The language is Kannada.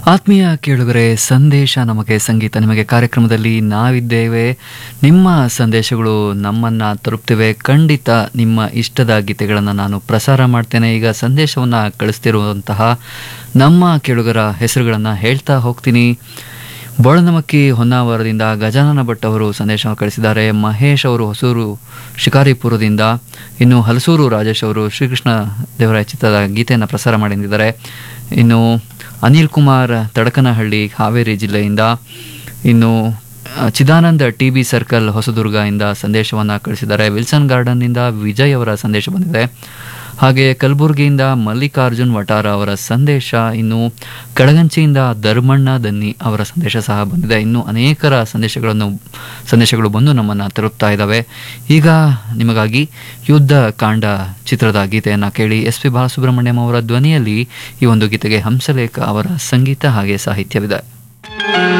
ಆತ್ಮೀಯ ಕೇಳುಗರೆ ಸಂದೇಶ ನಮಗೆ ಸಂಗೀತ ನಿಮಗೆ ಕಾರ್ಯಕ್ರಮದಲ್ಲಿ ನಾವಿದ್ದೇವೆ ನಿಮ್ಮ ಸಂದೇಶಗಳು ನಮ್ಮನ್ನು ತಲುಪ್ತಿವೆ ಖಂಡಿತ ನಿಮ್ಮ ಇಷ್ಟದ ಗೀತೆಗಳನ್ನು ನಾನು ಪ್ರಸಾರ ಮಾಡ್ತೇನೆ ಈಗ ಸಂದೇಶವನ್ನು ಕಳಿಸ್ತಿರುವಂತಹ ನಮ್ಮ ಕೇಳುಗರ ಹೆಸರುಗಳನ್ನು ಹೇಳ್ತಾ ಹೋಗ್ತೀನಿ ಬೋಳನಮಕ್ಕಿ ಹೊನ್ನಾವರದಿಂದ ಗಜಾನನ ಭಟ್ ಅವರು ಸಂದೇಶವನ್ನು ಕಳಿಸಿದ್ದಾರೆ ಮಹೇಶ್ ಅವರು ಹೊಸೂರು ಶಿಕಾರಿಪುರದಿಂದ ಇನ್ನು ಹಲಸೂರು ರಾಜೇಶ್ ಅವರು ಶ್ರೀಕೃಷ್ಣ ದೇವರಾಯ ಚಿತ್ರದ ಗೀತೆಯನ್ನು ಪ್ರಸಾರ ಮಾಡಿದ್ದಾರೆ ಇನ್ನು ಅನಿಲ್ ಕುಮಾರ್ ತಡಕನಹಳ್ಳಿ ಹಾವೇರಿ ಜಿಲ್ಲೆಯಿಂದ ಇನ್ನು ಆ, Chidananda T B circle Hosadurga ಇಂದ ಸಂದೇಶವನ್ನು ಕಳಿಸಿದ್ದಾರೆ ವಿಲ್ಸನ್ ಗಾರ್ಡನ್ನಿಂದ ವಿಜಯ್ ಅವರ ಸಂದೇಶ ಬಂದಿದೆ ಹಾಗೆ ಕಲಬುರಗಿಯಿಂದ ಮಲ್ಲಿಕಾರ್ಜುನ್ ವಟಾರ ಅವರ ಸಂದೇಶ ಇನ್ನು ಕಡಗಂಚಿಯಿಂದ ಧರ್ಮಣ್ಣ ದನ್ನಿ ಅವರ ಸಂದೇಶ ಸಹ ಬಂದಿದೆ ಇನ್ನು ಅನೇಕರ ಸಂದೇಶಗಳನ್ನು ಸಂದೇಶಗಳು ಬಂದು ನಮ್ಮನ್ನು ತಲುಪ್ತಾ ಇದ್ದಾವೆ ಈಗ ನಿಮಗಾಗಿ ಯುದ್ಧ ಕಾಂಡ ಚಿತ್ರದ ಗೀತೆಯನ್ನು ಕೇಳಿ ಎಸ್ ಪಿ ಬಾಲಸುಬ್ರಹ್ಮಣ್ಯಂ ಅವರ ಧ್ವನಿಯಲ್ಲಿ ಈ ಒಂದು ಗೀತೆಗೆ ಹಂಸಲೇಖ ಅವರ ಸಂಗೀತ ಹಾಗೆ ಸಾಹಿತ್ಯವಿದೆ